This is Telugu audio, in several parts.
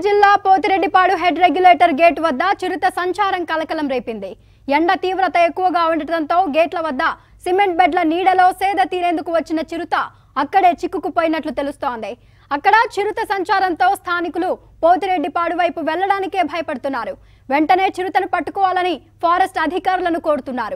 జిల్లా పోతిరెడ్డిపాడు హెడ్ రెగ్యులేటర్ గేట్ వద్ద చిరుత సంచారం కలకలం రేపింది ఎండ తీవ్రత ఎక్కువగా ఉండటంతో గేట్ల వద్ద సిమెంట్ బెడ్ల నీడలో సేద తీరేందుకు వచ్చిన చిరుత అక్కడే చిక్కుకుపోయినట్లు తెలుస్తోంది అక్కడ చిరుత సంచారంతో స్థానికులు పోతిరెడ్డిపాడు వైపు వెళ్లడానికే భయపడుతున్నారు వెంటనే చిరుతను పట్టుకోవాలని ఫారెస్ట్ అధికారులను కోరుతున్నారు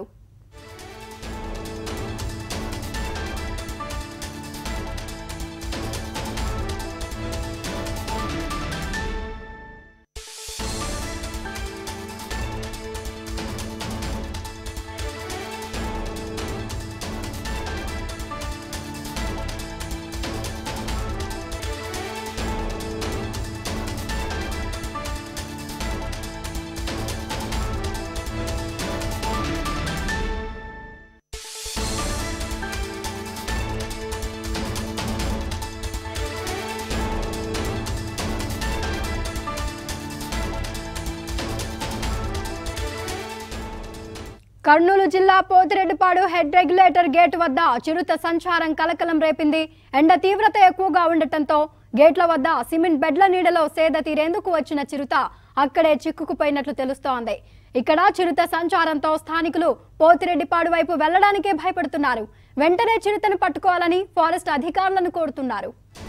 కర్నూలు జిల్లా పోతిరెడ్డిపాడు హెడ్ రెగ్యులేటర్ గేట్ వద్ద చిరుత సంచారం కలకలం రేపింది ఎండ తీవ్రత ఎక్కువగా ఉండటంతో గేట్ల వద్ద సిమెంట్ బెడ్ల నీడలో సేద తీరేందుకు వచ్చిన చిరుత అక్కడే చిక్కుకుపోయినట్లు తెలుస్తోంది ఇక్కడ చిరుత సంచారంతో స్థానికులు పోతిరెడ్డిపాడు వైపు వెళ్లడానికే భయపడుతున్నారు వెంటనే చిరుతను పట్టుకోవాలని ఫారెస్ట్ అధికారులను కోరుతున్నారు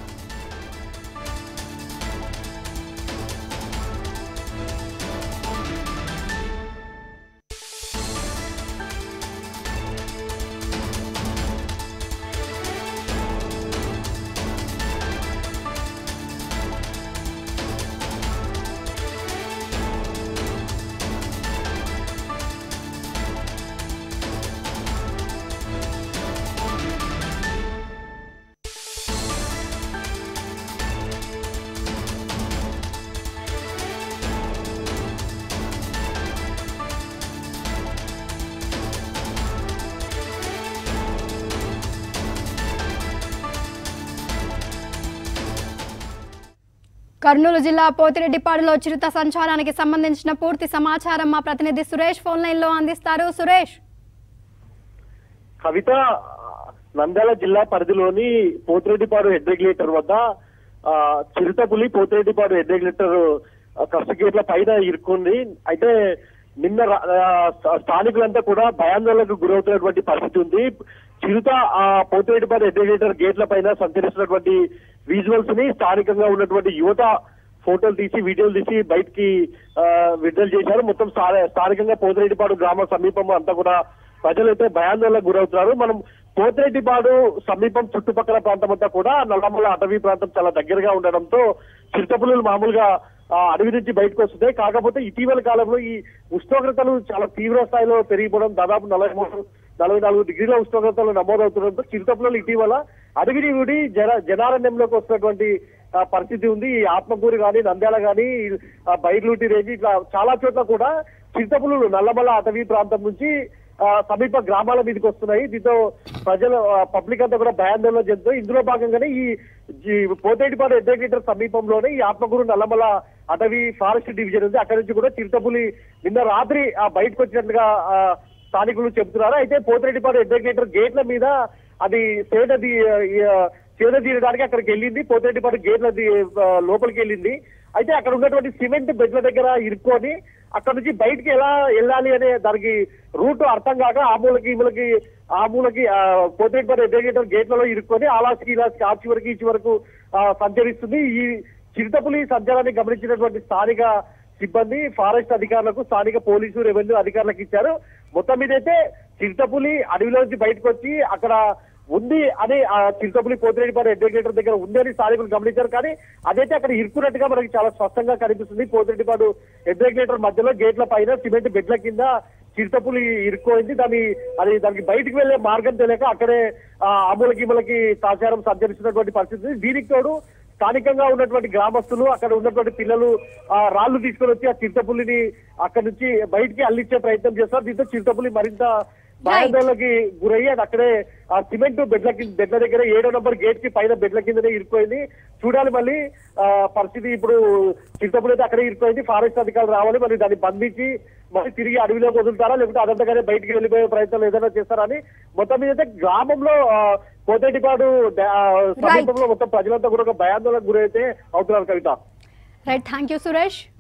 కర్నూలు జిల్లా పోతిరెడ్డిపాడులో చిరుత సంచారానికి సంబంధించిన పూర్తి సమాచారం మా ప్రతినిధి సురేష్ ఫోన్ లైన్ లో అందిస్తారు సురేష్ కవిత నంద్యాల జిల్లా పరిధిలోని పోతిరెడ్డిపాడు హెడ్ రెగ్యులేటర్ వద్ద ఆ, చిరుతపులి పోతిరెడ్డిపాడు హెడ్ రెగ్యులేటర్ కష్ట గేట్ల పైన ఇరుక్కుంది అయితే నిన్న రా- ఆ, స్థా- స్థానికులంతా కూడా భయాందోళనకు గురవుతున్నటువంటి పరిస్థితి ఉంది చిరుత ఆ పోతిరెడ్డిపాడు హెడ్ రెగ్యులేటర్ గేట్ల పైన సంచరిస్తున్నటువంటి విజువల్స్ ని స్థానికంగా ఉన్నటువంటి యువత ఫోటోలు తీసి వీడియోలు తీసి బయటికి ఆ, విడుదల చేశారు మొత్తం స్థా- స్థానికంగా పోతిరెడ్డిపాడు గ్రామ సమీపం అంతా కూడా ప్రజలైతే భయాందోళనకు గురవుతున్నారు మనం పోతిరెడ్డిపాడు సమీపం చుట్టుపక్కల ప్రాంతం అంతా కూడా నల్లమల్ల అటవీ ప్రాంతం చాలా దగ్గరగా ఉండడంతో చిరుతపులులు మామూలుగా ఆ, అడవి నుంచి బయటకు వస్తున్నాయి కాకపోతే ఇటీవల కాలంలో ఈ ఉష్ణోగ్రతలు చాలా తీవ్ర స్థాయిలో పెరిగిపోవడం దాదాపు నలభై మూడు నలభై నాలుగు డిగ్రీల ఉష్ణోగ్రతలు నమోదవుతుండడంతో చిరుతపులు ఇటీవల అడవిని విడి జన జనారణ్యంలోకి వస్తున్నటువంటి ఆ, పరిస్థితి ఉంది ఈ ఆత్మకూరు కానీ నంద్యాల కానీ బైర్లూటి రేంజ్ ఇట్లా చాలా చోట్ల కూడా చిరుతపులు నల్లమల్ల అటవీ ప్రాంతం నుంచి ఆ, సమీప గ్రామాల మీదకి వస్తున్నాయి దీంతో ప్రజలు పబ్లిక్ అంతా కూడా భయాందోళన చెందుతారు ఇందులో భాగంగానే ఈ ఈ పోతేటిపాడు ఎడ్డగీటర్ సమీపంలోనే ఈ ఆత్మకూరు నల్లమల అటవీ ఫారెస్ట్ డివిజన్ ఉంది అక్కడి నుంచి కూడా చిరుతపులి నిన్న రాత్రి ఆ బయటకు వచ్చినట్లుగా ఆ, స్థానికులు చెబుతున్నారు అయితే పోతిరెడ్డిపాడు ఎడ్డగేటర్ గేట్ల మీద అది సేదది చేద తీయడానికి అక్కడికి వెళ్ళింది పోతిరెడ్డిపాడు గేట్ల ది- ఆ, లోపలికి వెళ్ళింది అయితే అక్కడ ఉన్నటువంటి సిమెంట్ బెడ్ల దగ్గర ఇరుక్కొని అక్కడ నుంచి బయటికి ఎలా వెళ్ళాలి అనే దానికి రూట్ అర్థం కాక ఆ మూలకి ఈ మూలకి ఆ మూలకి ఆ, పోతిరెడ్డిపాడు ఎడ్డగేటర్ గేట్లలో ఇరుక్కొని అలాస్కి ఇలాస్కి ఆ చివరికి ఈ చివరకు ఆ, సంచరిస్తుంది ఈ చిరుతపులి సంచారాన్ని గమనించినటువంటి స్థానిక సిబ్బంది ఫారెస్ట్ అధికారులకు స్థానిక పోలీసు రెవెన్యూ అధికారులకు ఇచ్చారు మొత్తం మీదైతే చిరుతపులి అడవిలోంచి బయటకు వచ్చి అక్కడ ఉంది అని ఆ చిరుతపులి పోతిరెడ్డిపాడు ఎడ్యుకేటర్ దగ్గర ఉంది అని స్థానికులు గమనించారు కానీ అదైతే అక్కడ ఇరుక్కున్నట్టుగా మనకి చాలా స్పష్టంగా కనిపిస్తుంది పోతిరెడ్డిపాడు ఎడ్యుకేటర్ మధ్యలో గేట్ల పైన సిమెంట్ బెడ్ల కింద చిరుతపులి ఇరుక్కోయింది దాని అది దానికి బయటికి వెళ్లే మార్గం తెలియక అక్కడే ఆ అమూలకి ఇమలకి తాచారం సంచరిస్తున్నటువంటి పరిస్థితి ఉంది. దీనికి తోడు స్థానికంగా ఉన్నటువంటి గ్రామస్తులు అక్కడ ఉన్నటువంటి పిల్లలు ఆ రాళ్లు తీసుకొని వచ్చి ఆ చిరుతపులిని అక్కడ నుంచి బయటికి అల్లించే ప్రయత్నం చేస్తారు దీంతో చిరుతపులి మరింత భయాందోళనకి గురయ్యి అది అక్కడే ఆ సిమెంట్ బెడ్ల కింద బెడ్ల దగ్గర ఏడో నంబర్ గేట్ కి పైన బెడ్ల కిందనే ఇరుక్కుపోయింది చూడాలి మళ్ళీ ఆ పరిస్థితి ఇప్పుడు చిరుతపులి అయితే అక్కడే ఇరుక్కుపోయింది ఫారెస్ట్ అధికారులు రావాలి మరి దాన్ని బంధించి మళ్ళీ తిరిగి అడవిలోకి వదులుతారా లేకపోతే అదంతగానే బయటికి వెళ్ళిపోయే ప్రయత్నం ఏదైనా చేస్తారని మొత్తం మీద అయితే గ్రామంలో ఆ, కోతేటిపాడు డా- సమీపంలో మొత్తం ప్రజలంతా కూడా ఒక భయాందోళనకు గురైతే అవుతున్నారు Kavitha right thank you Suresh